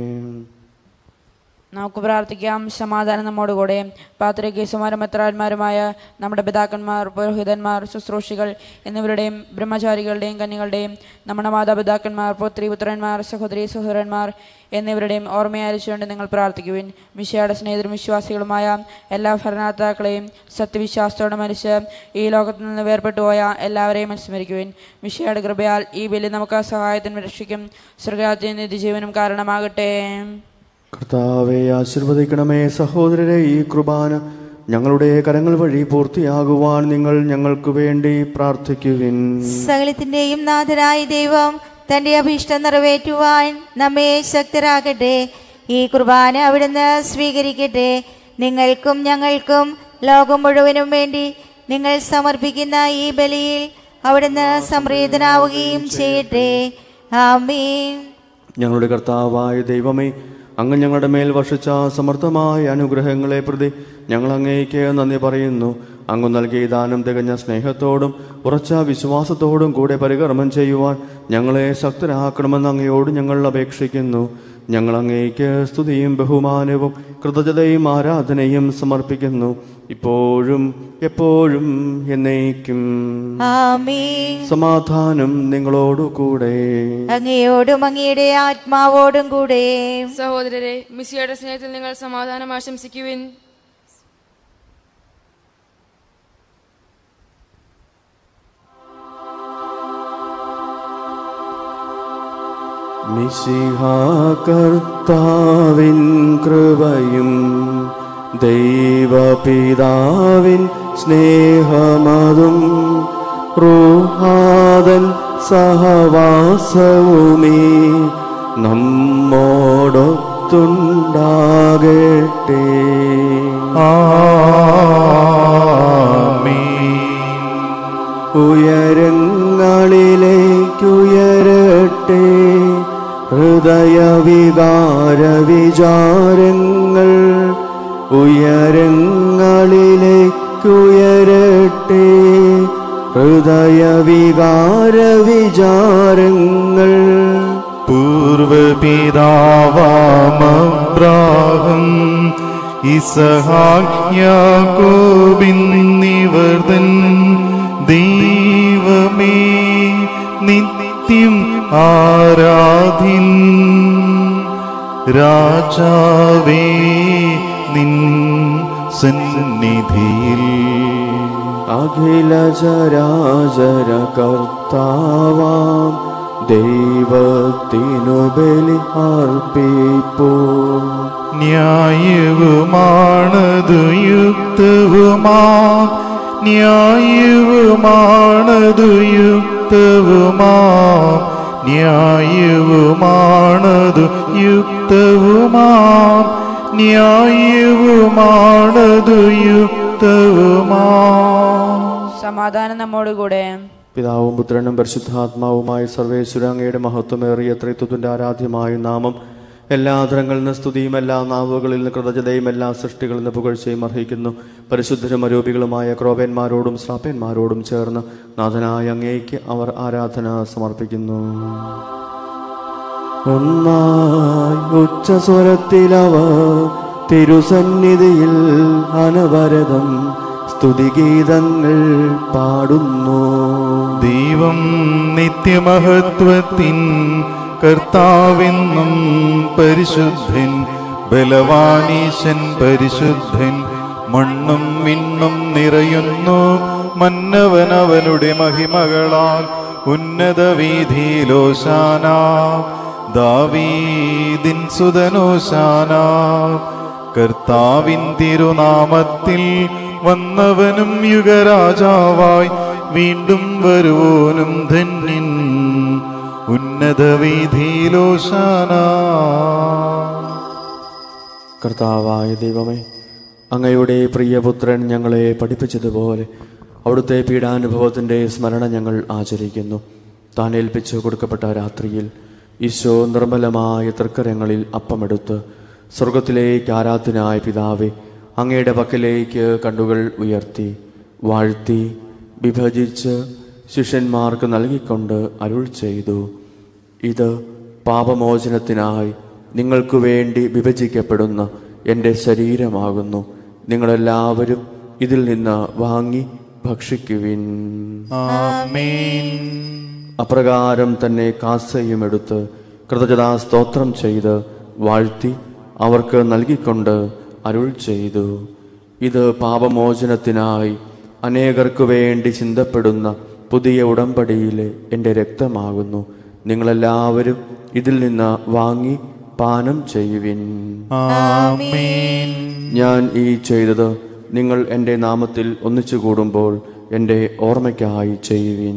S5: നമുക്ക് പ്രാർത്ഥിക്കാം സമാധാനം നമ്മോടുകൂടെ പാത്രകേസുമാരും മെത്രാന്മാരുമായ നമ്മുടെ പിതാക്കന്മാർ പുരോഹിതന്മാർ ശുശ്രൂഷികൾ എന്നിവരുടെയും ബ്രഹ്മചാരികളുടെയും കന്യകളുടെയും നമ്മുടെ മാതാപിതാക്കന്മാർ പുത്രി പുത്രന്മാർ സഹോദരി സഹോദരന്മാർ എന്നിവരുടെയും ഓർമ്മയായിരിച്ചുകൊണ്ട് നിങ്ങൾ പ്രാർത്ഥിക്കുവിൻ മിശയുടെ സ്നേഹിതരും വിശ്വാസികളുമായ എല്ലാ ഭരണാതാക്കളെയും സത്യവിശ്വാസത്തോടെ മരിച്ച് ഈ ലോകത്ത് നിന്ന് വേർപെട്ടു പോയ എല്ലാവരെയും അനുസ്മരിക്കുവിൻ മിശയുടെ കൃപയാൽ ഈ ബലി നമുക്ക് സഹായത്തിനും രക്ഷിക്കും സ്വർഗാജ്യ നിധിജീവനും കാരണമാകട്ടെ
S2: കർത്താവെ ആശീർവദിക്കണമേ സഹോദരരെ ഈ കുർബാന ഞങ്ങളുടെ കരങ്ങൾ വഴി പൂർത്തിയാകുവാൻ നിങ്ങൾ ഞങ്ങൾക്ക് വേണ്ടി പ്രാർത്ഥിക്കുവിൻ
S3: സകലത്തിന്റെയും നാഥനായ ദൈവം തന്റെ അഭീഷ്ടം നിറവേറ്റുവാൻ നമ്മെ ശക്തരാകട്ടെ ഈ കുർബാന അവിടുന്ന് സ്വീകരിക്കട്ടെ നിങ്ങൾക്കും ഞങ്ങൾക്കും ലോകം മുഴുവനും വേണ്ടി നിങ്ങൾ സമർപ്പിക്കുന്ന ഈ ബലിയിൽ അവിടുന്ന് സംപ്രീതനാവുകയും ചെയ്യട്ടെ ആമീൻ
S2: ഞങ്ങളുടെ കർത്താവായ ദൈവമേ അങ്ങ് ഞങ്ങളുടെ മേൽ വർഷിച്ച സമർത്ഥമായ അനുഗ്രഹങ്ങളെ പ്രതി ഞങ്ങൾ അങ്ങേക്ക് നന്ദി പറയുന്നു അങ്ങ് നൽകിയ ദാനം തികഞ്ഞ സ്നേഹത്തോടും ഉറച്ച വിശ്വാസത്തോടും കൂടെ പരികർമ്മം ചെയ്യുവാൻ ഞങ്ങളെ ശക്തരാക്കണമെന്ന് അങ്ങയോട് ഞങ്ങൾ അപേക്ഷിക്കുന്നു ഞങ്ങൾ അങ്ങേക്ക് സ്തുതിയും ബഹുമാനവും കൃതജ്ഞതയും ആരാധനയും സമർപ്പിക്കുന്നു ഇപ്പോഴും എപ്പോഴും എന്നേക്കും
S3: ആമീൻ
S2: സമാധാനം നിങ്ങളോടു കൂടെ
S3: അങ്ങയോടും അങ്ങയുടെ ആത്മാവോടും കൂടെ
S4: സഹോദരരെ മിസിയുടെ സ്നേഹത്തിൽ നിങ്ങൾ സമാധാനം ആശംസിക്കുവിൻ
S2: മിശിഹാകർത്താവിൻ കൃപയും ദൈവപിതാവിൻ സ്നേഹമതും റൂഹാദൻ സഹവാസവുമേ നമ്മോടൊത്തുണ്ടാകട്ടെ ഉയരങ്ങളിലേക്കുയരട്ടെ ഹൃദയവികാര വിചാരങ്ങൾ ഉയരങ്ങളിലേക്കുയരട്ടെ ഹൃദയവികാര വിചാരങ്ങൾ
S1: പൂർവപിതാവാമബ്രാഹം ഇസഹാക്യാകോബിന്നിവർതൻ ദൈവമേ നിത്യം ആരാധിൻ രാജാവേ നിൻ സന്നിധിയിൽ
S2: അഖില ചരാചര കർത്താവാം ദൈവത്തിനു ബലി അർപ്പിപ്പോ
S1: ന്യായവുമാണതു യുക്തവുമാ ന്യായവുമാണതു യുക്തവുമാ ന്യായവുമാണതു യുക്തവുമാ ന്യായവുമാണതു യുക്തവുമാ
S5: സമാധാനം നമ്മോടുകൂടെ
S2: പിതാവും പുത്രനും പരിശുദ്ധാത്മാവുമായി സർവേശ്വര അങ്ങയുടെ മഹത്വമേറിയ ത്രിത്വത്തിന്റെ ആരാധ്യമായ നാമം എല്ലാ തരങ്ങളിൽ നിന്ന് സ്തുതിയും എല്ലാ നാവുകളിൽ നിന്ന് കൃതജ്ഞതയും എല്ലാ സൃഷ്ടികളിൽ നിന്ന് പുകഴ്ചയും അർഹിക്കുന്നു പരിശുദ്ധരും അരൂപികളുമായ ക്രോപന്മാരോടും ശ്രാപ്പന്മാരോടും ചേർന്ന് നാഥനായ അങ്ങേക്ക് അവർ ആരാധന സമർപ്പിക്കുന്നു ഒന്നായി ഉച്ചസ്വരത്തിലവർ തിരുസന്നിധിയിൽ അനവരതം സ്തുതിഗീതങ്ങൾ പാടുന്നു
S1: ദൈവം നിത്യമഹത്വത്തിൻ കർത്താവെന്നും പരിശുദ്ധൻ ബലവാനീശൻ പരിശുദ്ധൻ മണ്ണും മിണ്ണും നിറയുന്നു മന്നവനവനുടെ മഹിമകളാൽ ഉന്നത വീതിയിലോശാന ദാവീദിൻ സുതനോശാന കർത്താവിൻ തിരുനാമത്തിൽ വന്നവനും യുഗരാജാവായി വീണ്ടും വരുവോനും ധന്യൻ ഉന്നത വീതിയിലോശാന
S2: കർത്താവായ ദൈവമേ അങ്ങയുടെ പ്രിയപുത്രൻ ഞങ്ങളെ പഠിപ്പിച്ചതുപോലെ അവിടുത്തെ പീഡാനുഭവത്തിൻ്റെ സ്മരണ ഞങ്ങൾ ആചരിക്കുന്നു താൻ ഏൽപ്പിച്ചു കൊടുക്കപ്പെട്ട രാത്രിയിൽ ഈശോ നിർമ്മലമായ തൃക്കരങ്ങളിൽ അപ്പമെടുത്ത് സ്വർഗത്തിലേക്ക് ആരാധനായ പിതാവെ അങ്ങയുടെ പക്കലേക്ക് കണ്ണുകൾ ഉയർത്തി വാഴ്ത്തി വിഭജിച്ച് ശിഷ്യന്മാർക്ക് നൽകിക്കൊണ്ട് അരുൾ ചെയ്തു ഇത് പാപമോചനത്തിനായി നിങ്ങൾക്കു വേണ്ടി വിഭജിക്കപ്പെടുന്ന എൻ്റെ ശരീരമാകുന്നു നിങ്ങളെല്ലാവരും ഇതിൽ നിന്ന് വാങ്ങി ഭക്ഷിക്കുവിൻ
S1: ആമേൻ
S2: അപ്രകാരം തന്നെ കാസയും എടുത്ത് കൃതജ്ഞതാ സ്തോത്രം ചെയ്ത് വാഴ്ത്തി അവർക്ക് നൽകിക്കൊണ്ട് അരുൾ ചെയ്തു ഇത് പാപമോചനത്തിനായി അനേകർക്കു വേണ്ടി ചിന്തപ്പെടുന്ന പുതിയ ഉടമ്പടിയിലെ എൻ്റെ രക്തമാകുന്നു നിങ്ങളെല്ലാവരും ഇതിൽ നിന്ന് വാങ്ങി പാനം ചെയ്യുവിൻ
S1: ആമേൻ
S2: ഞാൻ ഈ ചെയ്തത് നിങ്ങൾ എൻ്റെ നാമത്തിൽ ഒന്നിച്ചു കൂടുമ്പോൾ എൻ്റെ ഓർമ്മയ്ക്കായി ചെയ്യുവിൻ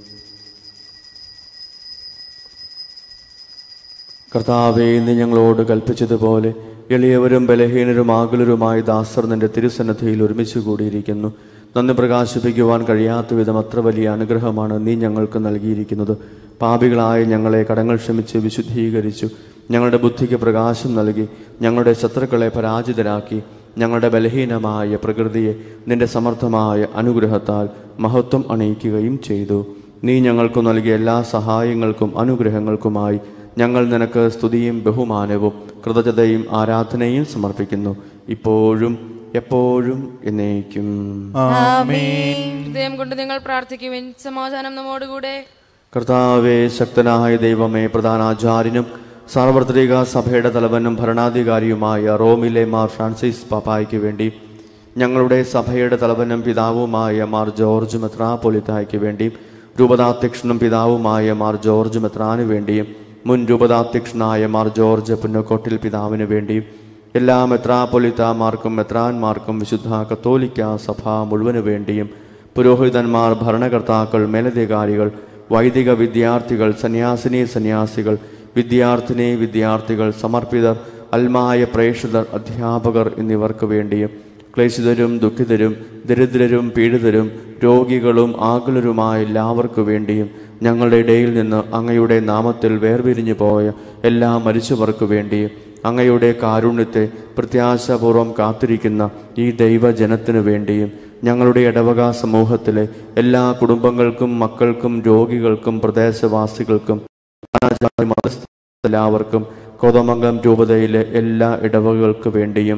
S2: കർത്താവെ ഇന്ന് ഞങ്ങളോട് കൽപ്പിച്ചതുപോലെ എളിയവരും ബലഹീനരും ആകുലരുമായ ദാസർ നിന്റെ തിരുസന്നധിയിൽ ഒരുമിച്ച് കൂടിയിരിക്കുന്നു നന്ദി പ്രകാശിപ്പിക്കുവാൻ കഴിയാത്ത വിധം അത്ര വലിയ അനുഗ്രഹമാണ് നീ ഞങ്ങൾക്ക് നൽകിയിരിക്കുന്നത് പാപികളായ ഞങ്ങളെ കടങ്ങൾ ക്ഷമിച്ച് വിശുദ്ധീകരിച്ചു ഞങ്ങളുടെ ബുദ്ധിക്ക് പ്രകാശം നൽകി ഞങ്ങളുടെ ശത്രുക്കളെ പരാജിതരാക്കി ഞങ്ങളുടെ ബലഹീനമായ പ്രകൃതിയെ നിന്റെ സമർത്ഥമായ അനുഗ്രഹത്താൽ മഹത്വം അണിയിക്കുകയും ചെയ്തു നീ ഞങ്ങൾക്ക് നൽകിയ എല്ലാ സഹായങ്ങൾക്കും അനുഗ്രഹങ്ങൾക്കുമായി ഞങ്ങൾ നിനക്ക് സ്തുതിയും ബഹുമാനവും കൃതജ്ഞതയും ആരാധനയും സമർപ്പിക്കുന്നു ഇപ്പോഴും എപ്പോഴും എന്നേക്കും
S1: ആമേൻ
S4: ഹൃദയം കൊണ്ട് നിങ്ങൾ പ്രാർത്ഥിക്കുവിൻ സമാധാനം നമ്മോടുകൂടെ
S2: കർത്താവെ ശക്തനായ ദൈവമേ പ്രധാനാചാര്യനും സാർവത്രിക സഭയുടെ തലവനും ഭരണാധികാരിയുമായ റോമിലെ മാർ ഫ്രാൻസിസ് പാപ്പായ്ക്ക് വേണ്ടി ഞങ്ങളുടെ സഭയുടെ തലവനും പിതാവുമായ മാർ ജോർജ് മെത്രാപൊലിത്തായ്ക്ക് വേണ്ടി രൂപതാധ്യക്ഷനും പിതാവുമായ മാർ ജോർജ് മെത്രാന് വേണ്ടിയും മുൻ രൂപതാധ്യക്ഷനായ മാർ ജോർജ് പുന്നക്കോട്ടിൽ പിതാവിന് വേണ്ടിയും എല്ലാ മെത്രാപൊലിത്താമാർക്കും മെത്രാന്മാർക്കും വിശുദ്ധ കത്തോലിക്ക സഭ മുഴുവനു വേണ്ടിയും പുരോഹിതന്മാർ ഭരണകർത്താക്കൾ മേലധികാരികൾ വൈദിക വിദ്യാർത്ഥികൾ സന്യാസിനി സന്യാസികൾ വിദ്യാർത്ഥിനി വിദ്യാർത്ഥികൾ സമർപ്പിതർ അൽമായ പ്രേക്ഷിതർ അധ്യാപകർ എന്നിവർക്ക് വേണ്ടിയും ക്ലേശിതരും ദുഃഖിതരും ദരിദ്രരും പീഡിതരും രോഗികളും ആകുലരുമായ എല്ലാവർക്കു വേണ്ടിയും ഞങ്ങളുടെ ഇടയിൽ നിന്ന് അങ്ങയുടെ നാമത്തിൽ വേർപിരിഞ്ഞു പോയ എല്ലാ മരിച്ചവർക്കു വേണ്ടിയും അങ്ങയുടെ കാരുണ്യത്തെ പ്രത്യാശാപൂർവം കാത്തിരിക്കുന്ന ഈ ദൈവജനത്തിനു വേണ്ടിയും ഞങ്ങളുടെ ഇടവക സമൂഹത്തിലെ എല്ലാ കുടുംബങ്ങൾക്കും മക്കൾക്കും രോഗികൾക്കും പ്രദേശവാസികൾക്കും അനാചാര്യ മതസ്ഥ എല്ലാവർക്കും കോതമംഗലം രൂപതയിലെ എല്ലാ ഇടവകൾക്ക് വേണ്ടിയും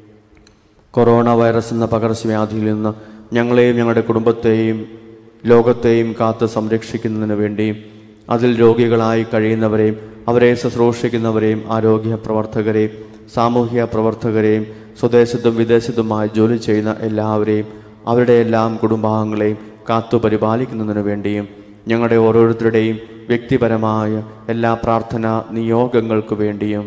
S2: കൊറോണ വൈറസ് എന്ന പകർച്ചവ്യാധിയിൽ നിന്ന് ഞങ്ങളെയും ഞങ്ങളുടെ കുടുംബത്തെയും ലോകത്തെയും കാത്ത് സംരക്ഷിക്കുന്നതിന് വേണ്ടിയും അതിൽ രോഗികളായി കഴിയുന്നവരെയും അവരെ ശുശ്രൂഷിക്കുന്നവരെയും ആരോഗ്യ പ്രവർത്തകരെയും സാമൂഹ്യ പ്രവർത്തകരെയും സ്വദേശത്തും വിദേശത്തുമായി ജോലി ചെയ്യുന്ന എല്ലാവരെയും അവരുടെ എല്ലാം കുടുംബാംഗങ്ങളെയും കാത്തു പരിപാലിക്കുന്നതിനു വേണ്ടിയും ഞങ്ങളുടെ ഓരോരുത്തരുടെയും വ്യക്തിപരമായ എല്ലാ പ്രാർത്ഥനാ നിയോഗങ്ങൾക്കു വേണ്ടിയും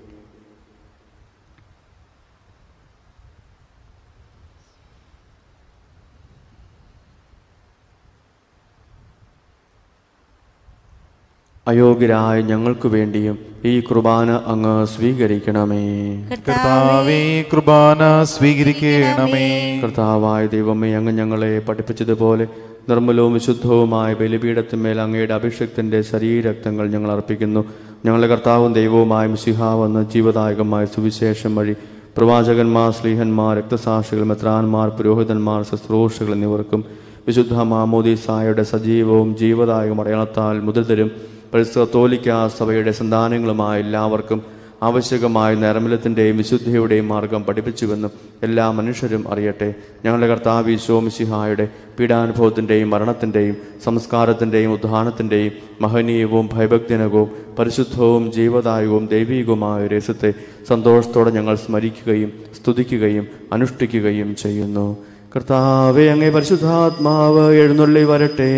S2: അയോഗ്യരായ ഞങ്ങൾക്ക് വേണ്ടിയും ഈ കുർബാന അങ്ങ് സ്വീകരിക്കണമേ
S1: കർത്താവേ കൃപാന സ്വീകരിക്കണമേ
S2: കർത്താവായ ദൈവമേ അങ്ങ് ഞങ്ങളെ പഠിപ്പിച്ചതുപോലെ നിർമ്മലവും വിശുദ്ധവുമായ ബലിപീഠത്തിന്മേൽ അങ്ങയുടെ അഭിഷേകത്തിന്റെ ശരീരക്തങ്ങൾ ഞങ്ങൾ അർപ്പിക്കുന്നു ഞങ്ങളുടെ കർത്താവും ദൈവവുമായ മിശിഹാവെന്ന് ജീവദായകമായ സുവിശേഷം വഴി പ്രവാചകന്മാർ സ്ലീഹന്മാർ രക്തസാക്ഷികൾ മെത്രാന്മാർ പുരോഹിതന്മാർ ശുശ്രൂഷകൾ എന്നിവർക്കും വിശുദ്ധ മാമോദീസായുടെ സജീവവും ജീവദായകം അടയാളത്താൽ മുതിർതരും പരിസ്ഥോലിക്ക സഭയുടെ സന്താനങ്ങളുമായ എല്ലാവർക്കും ആവശ്യകമായ നരമലത്തിൻ്റെയും വിശുദ്ധിയുടെയും മാർഗം പഠിപ്പിച്ചുവെന്നും എല്ലാ മനുഷ്യരും അറിയട്ടെ ഞങ്ങളുടെ കർത്താവ് ഈശോമിശിഹായുടെ പീഡാനുഭവത്തിൻ്റെയും മരണത്തിൻ്റെയും സംസ്കാരത്തിൻ്റെയും ഉദ്ധാനത്തിൻ്റെയും മഹനീയവും ഭയഭക്തിനകവും പരിശുദ്ധവും ജീവദായകവും ദൈവീകവുമായ രസത്തെ സന്തോഷത്തോടെ ഞങ്ങൾ സ്മരിക്കുകയും സ്തുതിക്കുകയും അനുഷ്ഠിക്കുകയും ചെയ്യുന്നു കർത്താവെ അങ്ങേ പരിശുദ്ധാത്മാവ് എഴുന്നള്ളി വരട്ടെ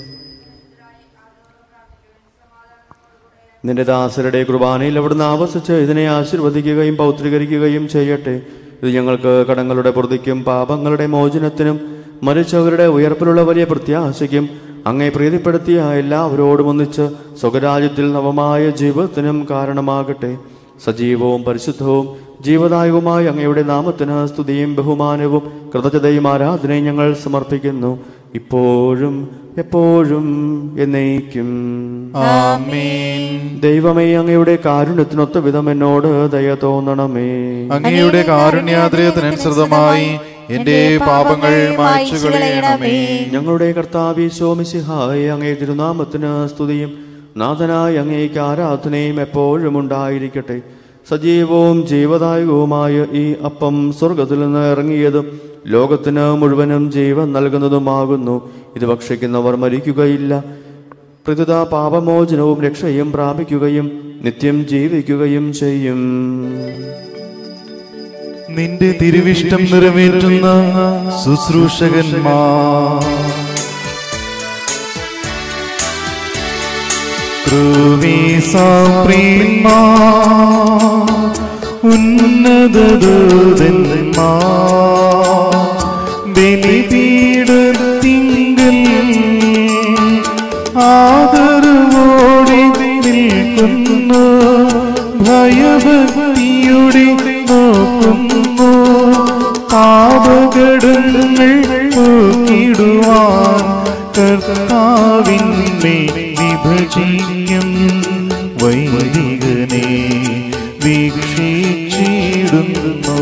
S2: നിന്റെ ദാസരുടെ കുർബാനയിൽ അവിടുന്ന് ആവസിച്ച് ഇതിനെ ആശീർവദിക്കുകയും പൗത്രീകരിക്കുകയും ചെയ്യട്ടെ ഇത് ഞങ്ങൾക്ക് കടങ്ങളുടെ പ്രതിക്കും പാപങ്ങളുടെ മോചനത്തിനും മരിച്ചവരുടെ ഉയർപ്പിലുള്ള വലിയ പ്രത്യാശയ്ക്കും അങ്ങേ പ്രീതിപ്പെടുത്തിയ എല്ലാവരോടും ഒന്നിച്ച് സ്വകരാജ്യത്തിൽ നവമായ ജീവിതത്തിനും കാരണമാകട്ടെ സജീവവും പരിശുദ്ധവും ജീവദായകവുമായ അങ്ങയുടെ നാമത്തിന് സ്തുതിയും ബഹുമാനവും കൃതജ്ഞതയും ആരാധനയും ഞങ്ങൾ സമർപ്പിക്കുന്നു ഇപ്പോഴും എപ്പോഴും എന്നേക്കും
S1: ആമേൻ
S2: ദൈവമേ അങ്ങയുടെ കാരുണ്യത്തിനൊത്ത വിധം എന്നോട് ദയ തോന്നണമേ
S1: അങ്ങയുടെ കാരുണ്യാദ്രയത്തിനനുസൃതമായി എന്റെ പാപങ്ങൾ മായ്ച്ചു കളയണമേ
S2: ഞങ്ങളുടെ കർത്താവി ശോമിസിഹായ അങ്ങേ തിരുനാമത്തിന് സ്തുതിയും നാഥനായ അങ്ങേക്ക് ആരാധനയും എപ്പോഴും ഉണ്ടായിരിക്കട്ടെ സജീവവും ജീവദായകവുമായ ഈ അപ്പം സ്വർഗത്തിൽ നിന്ന് ഇറങ്ങിയതും ലോകത്തിന് മുഴുവനും ജീവൻ നൽകുന്നതുമാകുന്നു ഇത് ഭക്ഷിക്കുന്നവർ മരിക്കുകയില്ല പ്രതിത പാപമോചനവും രക്ഷയും പ്രാപിക്കുകയും നിത്യം ജീവിക്കുകയും ചെയ്യും
S1: നിന്റെ തിരുവിഷ്ടം നിറവേറ്റുന്ന ശുശ്രൂഷകന്മാർ ഉന്നതദൂതന്മാർ ബലിപീഠത്തിങ്കൽ ആദരവോടെ നിൽക്കുന്നു ഭയഭക്തിയുടെ നോക്കുന്നു പാപകടങ്ങൾ പോക്കിടുവാൻ കർത്താവിനെ വിഭജിക്കും വൈദികനെ വീക്ഷിച്ചിടുന്നു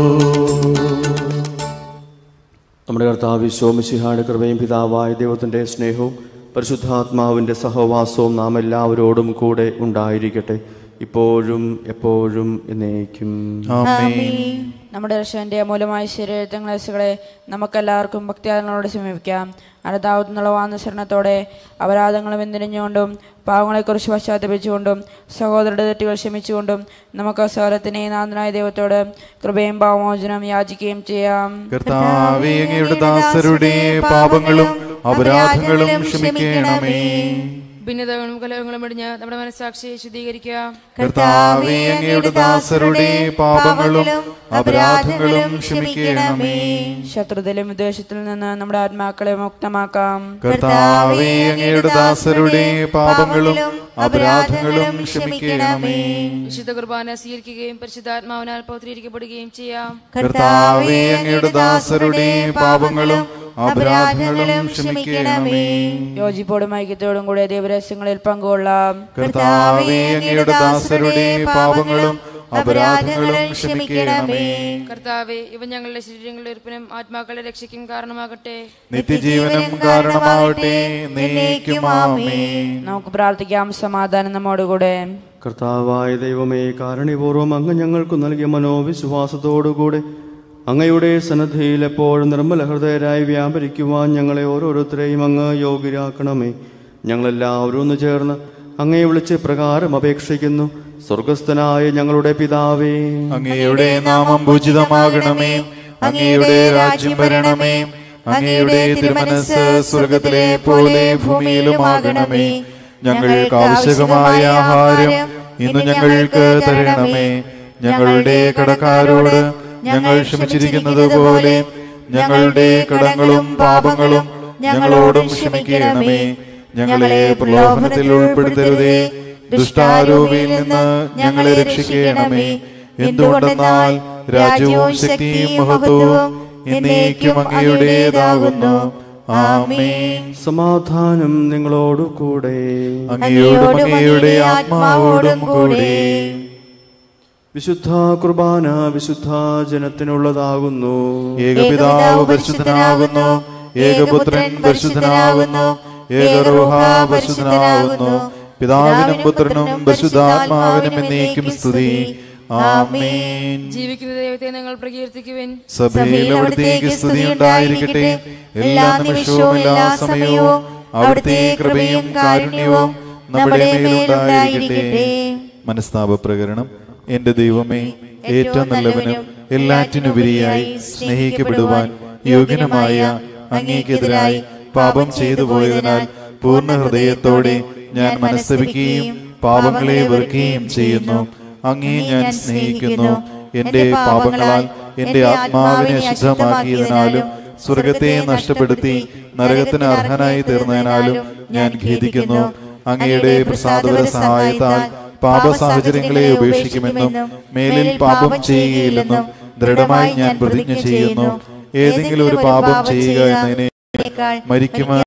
S2: നമ്മുടെ കർത്താവ് ശോമിശിഹായുടെ കൃപയും പിതാവായ ദൈവത്തിൻ്റെ സ്നേഹവും പരിശുദ്ധാത്മാവിൻ്റെ സഹവാസവും നാം എല്ലാവരോടും കൂടെ ഉണ്ടായിരിക്കട്ടെ ഇപ്പോഴും എപ്പോഴും എന്നേക്കും
S1: ആമേൻ
S5: നമ്മുടെ രക്ഷന്റെ അമൂലമായ ശരീരങ്ങളെ നമുക്കെല്ലാവർക്കും ഭക്തിയാദങ്ങളോട് സമീപിക്കാം അനതാവുന്നുള്ള വാനുസരണത്തോടെ അപരാധങ്ങളും എന്തിരിഞ്ഞുകൊണ്ടും പാവങ്ങളെക്കുറിച്ച് പശ്ചാത്തപിച്ചുകൊണ്ടും സഹോദരരുടെ തെറ്റുകൾ ക്ഷമിച്ചുകൊണ്ടും നമുക്ക് സകലത്തിനെ നാഥനായ ദൈവത്തോട് കൃപയും പാവമോചനം യാചിക്കുകയും ചെയ്യാം
S1: കർത്താവേ അങ്ങയുടെ ദാസരുടെ പാപങ്ങളും അപരാധങ്ങളും ക്ഷമിക്കണമേ
S4: ഭിന്നതകളും കലഹങ്ങളും ഇടിഞ്ഞ് നമ്മുടെ മനസ്സാക്ഷിയെ ശുദ്ധീകരിക്കുക
S1: കർത്താവേ അങ്ങയുടെ ദാസരുടെ പാപങ്ങളും അപരാധങ്ങളും ക്ഷമിക്കണമേ
S5: ശത്രുതയിലും വിദ്വേഷത്തിൽ നിന്ന് നമ്മുടെ ആത്മാക്കളെ മുക്തമാക്കാം
S1: കർത്താവേ അങ്ങയുടെ ദാസരുടെ പാപങ്ങളും അപരാധങ്ങളും ക്ഷമിക്കണമേ
S4: വിശുദ്ധ കുർബാന സ്വീകരിക്കുകയും പരിശുദ്ധാത്മാവിനാൽ പൗത്രീകരിക്കപ്പെടുകയും ചെയ്യാം
S1: കർത്താവേ അങ്ങയുടെ ദാസരുടെ പാപങ്ങളും അപരാധങ്ങളും ക്ഷമിക്കണമേ
S5: യോജിപ്പോടും ഐക്യത്തോടും കൂടെ ദൈവരഹസ്യങ്ങളിൽ പങ്കുകൊള്ളാം
S1: കർത്താവേ അങ്ങയുടെ ദാസരുടെ പാപങ്ങളും അപരാധങ്ങളും ക്ഷമിക്കണമേ
S4: കർത്താവെ ഇവ ഞങ്ങളുടെ ശരീരങ്ങളുടെ ഉറപ്പിനും ആത്മാക്കളുടെ രക്ഷയ്ക്കും കാരണമാകട്ടെ
S1: നിത്യജീവനം കാരണമാവട്ടെ നീക്കും ആമേൻ
S5: നമുക്ക് പ്രാർത്ഥിക്കാം സമാധാനം നമ്മോടുകൂടെ
S2: കർത്താവായ ദൈവമേ കാരുണ്യപൂർവ്വം അങ്ങ് ഞങ്ങൾക്ക് നൽകിയ മനോവിശ്വാസത്തോടുകൂടെ അങ്ങയുടെ സന്നദ്ധിയിൽ എപ്പോഴും നിർമ്മല ഹൃദയരായി വ്യാപരിക്കുവാൻ ഞങ്ങളെ ഓരോരുത്തരെയും അങ്ങ് യോഗ്യരാക്കണമേ ഞങ്ങളെല്ലാവരും ഒന്ന് ചേർന്ന് അങ്ങയെ വിളിച്ച് പ്രകാരം അപേക്ഷിക്കുന്നു സ്വർഗസ്ഥനായ ഞങ്ങളുടെ പിതാവേ
S1: അങ്ങയുടെ നാമം പൂജിതമാകണമേ അങ്ങയുടെ രാജ്യം വരണമേ അങ്ങയുടെ തിരുമനസ് സ്വർഗത്തിലെ പോലെ ഭൂമിയിലുമാകണമേ ഞങ്ങൾക്ക് ആവശ്യകമായ ആഹാരം ഇന്ന് ഞങ്ങൾക്ക് തരണമേ ഞങ്ങളുടെ കടക്കാരോട് ഞങ്ങൾ ക്ഷമിച്ചിരിക്കുന്നത് പോലെ ഞങ്ങളുടെ കടങ്ങളും പാപങ്ങളും ഞങ്ങളോടും ക്ഷമിക്കണമേ ഞങ്ങളെ പ്രലോഭനത്തിൽ ഉൾപ്പെടുത്തരുതേ ദുഷ്ടാരൂപിയിൽ നിന്ന് ഞങ്ങളെ രക്ഷിക്കണമേ എന്തുകൊണ്ടെന്നാൽ രാജ്യവും ശക്തിയും മഹത്വവും എന്നേക്കും അങ്ങയുടേതാകുന്നു ആമേൻ
S2: സമാധാനം നിങ്ങളോടു കൂടെ
S1: അങ്ങയോടും അങ്ങയുടെ ആത്മാവോടും കൂടെ
S2: വിശുദ്ധ കുർബാന വിശുദ്ധ ജനത്തിനുള്ളതാകുന്നു
S1: ഏകപിതാവ് പരിശുദ്ധനാകുന്നു ഏകപുത്രൻ പരിശുദ്ധനാകുന്നു ഏകറൂഹ പരിശുദ്ധനാകുന്നു പിതാവിനും പുത്രനും പരിശുദ്ധാത്മാവിനും എന്നേക്കും സ്തുതി ആമേൻ
S4: ജീവിക്കുന്ന ദൈവത്തെ നിങ്ങൾ പ്രകീർത്തിക്കുവിൻ
S1: സഭയിൽ അവിടുത്തേക്ക് സ്തുതി ഉണ്ടായിരിക്കട്ടെ എല്ലാ നിമിഷവും എല്ലാ സമയവും അവിടുത്തെ കൃപയും കാരുണ്യവും നമ്മുടെ മേലുണ്ടായിരിക്കട്ടെ മനസ്താപ പ്രകരണം എന്റെ ദൈവമേ ഏറ്റവും നല്ലവനും എല്ലാറ്റിനുപരിയായി സ്നേഹിക്കപ്പെടുവാൻ യോഗ്യനുമായ അങ്ങേക്കെതിരായി പാപം ചെയ്തു പോയതിനാൽ പൂർണ്ണ ഹൃദയത്തോടെ ഞാൻ മനസ്തപിക്കുകയും പാപങ്ങളെ വെറുക്കുകയും ചെയ്യുന്നു അങ്ങേ ഞാൻ സ്നേഹിക്കുന്നു എന്റെ പാപങ്ങളാൽ എന്റെ ആത്മാവിനെ അശുദ്ധമാക്കിയതിനാലും സ്വർഗത്തെ നഷ്ടപ്പെടുത്തി നരകത്തിന് അർഹനായി തീർന്നതിനാലും ഞാൻ ഖേദിക്കുന്നു അങ്ങയുടെ പ്രസാദപര സഹായത്താൽ പാപ സാഹചര്യങ്ങളെ ഉപേക്ഷിക്കുമെന്നും മേലിൽ പാപം ചെയ്യുകയില്ലെന്നും ദൃഢമായി ഞാൻ പ്രതിജ്ഞ ചെയ്യുന്നു ഏതെങ്കിലും ഒരു പാപം ചെയ്യുക എന്നതിനെ മരിക്കുമ